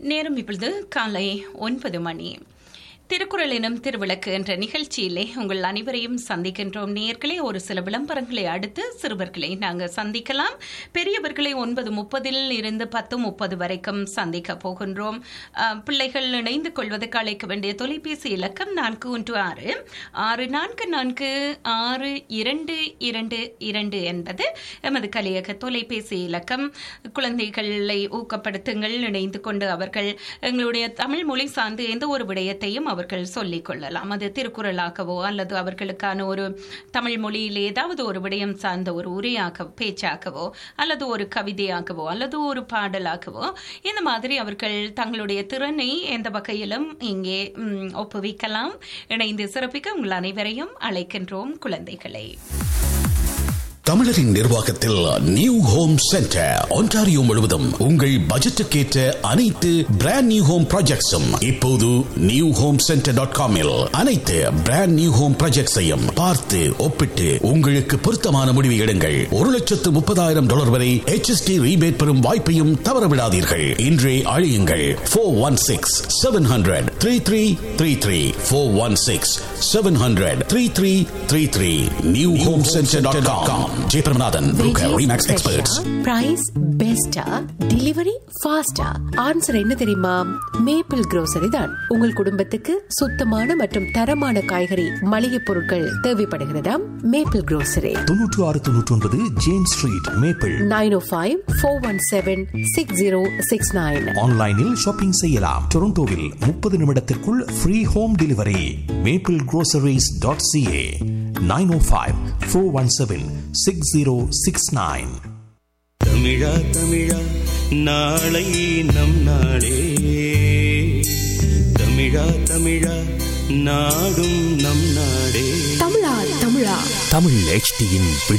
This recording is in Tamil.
நேரம் இப்பொழுது காலை ஒன்பது மணி திருக்குறள் எனும் திருவிளக்கு என்ற நிகழ்ச்சியிலே உங்கள் அனைவரையும் சந்திக்கின்றோம் நேர்களே ஒரு சில விளம்பரங்களை அடுத்து சிறுவர்களை நாங்கள் சந்திக்கலாம் பெரியவர்களை ஒன்பது முப்பதில் இருந்து பத்து முப்பது வரைக்கும் சந்திக்க போகின்றோம் அஹ், பிள்ளைகள் இணைந்து கொள்வதற்கு அழைக்க வேண்டிய தொலைபேசி இலக்கம் நான்கு ஒன்று ஆறு ஆறு நான்கு நான்கு ஆறு இரண்டு இரண்டு இரண்டு என்பது எமது கலியக தொலைபேசி இலக்கம் குழந்தைகளை ஊக்கப்படுத்துங்கள் இணைந்து கொண்டு அவர்கள் எங்களுடைய தமிழ் மொழி சார்ந்து எந்த ஒரு விடயத்தையும் அவர்கள் சொல்லிக் கொள்ளலாம் அது திருக்குறளாகவோ அல்லது அவர்களுக்கான ஒரு தமிழ் மொழியில் ஏதாவது ஒரு விடயம் சார்ந்த ஒரு உரையாக பேச்சாகவோ அல்லது ஒரு கவிதையாகவோ அல்லது ஒரு பாடலாகவோ இந்த மாதிரி அவர்கள் தங்களுடைய திறனை எந்த வகையிலும் இங்கே ம், ஒப்புவிக்கலாம் இணைந்து சிறப்பிக்க உங்கள் அனைவரையும் அழைக்கின்றோம் குழந்தைகளை தமிழரின் நிர்வாகத்தில் நியூ ஹோம் சென்டர் ஒன்டாரியோ முழுவதும் உங்கள் பட்ஜெட்டுக்கேற்ற அனைத்து பிராண்ட் நியூ ஹோம் ப்ராஜெக்ட்ஸும் இப்போது நியூ ஹோம் சென்டர் டாட் காமில் அனைத்து பிராண்ட் நியூ ஹோம் ப்ராஜெக்ட்ஸையும் பார்த்து ஒப்பிட்டு உங்களுக்கு பொருத்தமான முடிவு எடுங்கள் ஒரு லட்சத்து முப்பதாயிரம் டாலர் வரை HST ரீபேட் பெறும் வாய்ப்பையும் தவறவிடாதீர்கள் இன்றே அழியுங்கள் four one six seven hundred three three three three four one six seven hundred three three three three new home centre dot com Jeyabramanathan broker Remax experts price பெஸ்டா டெலிவரி ஃபாஸ்டா ஆன்சர் என்ன தெரியுமா மேப்பிள் grocery தான் உங்கள் குடும்பத்துக்கு சுத்தமான மற்றும் தரமான காய்கறி மளிகை பொருட்கள் தேவைப்படுகிறதா மேப்பிள் grocery தொன்னூற்று ஆறு தொன்னூற்றி ஒன்பது James street maple nine O five four one seven six zero six nine ஆன்லைனில் ஷாப்பிங் செய்யலாம் டொரண்டோவில் முப்பது நிமிடத்திற்குள் free home delivery maple groceries dot CA nine O five four one seven six zero six nine தமிழா தமிழா நாளை நம் நாளே தமிழா தமிழா நாடும் நம் நாடே தமிழா தமிழா தமிழ் HDயின்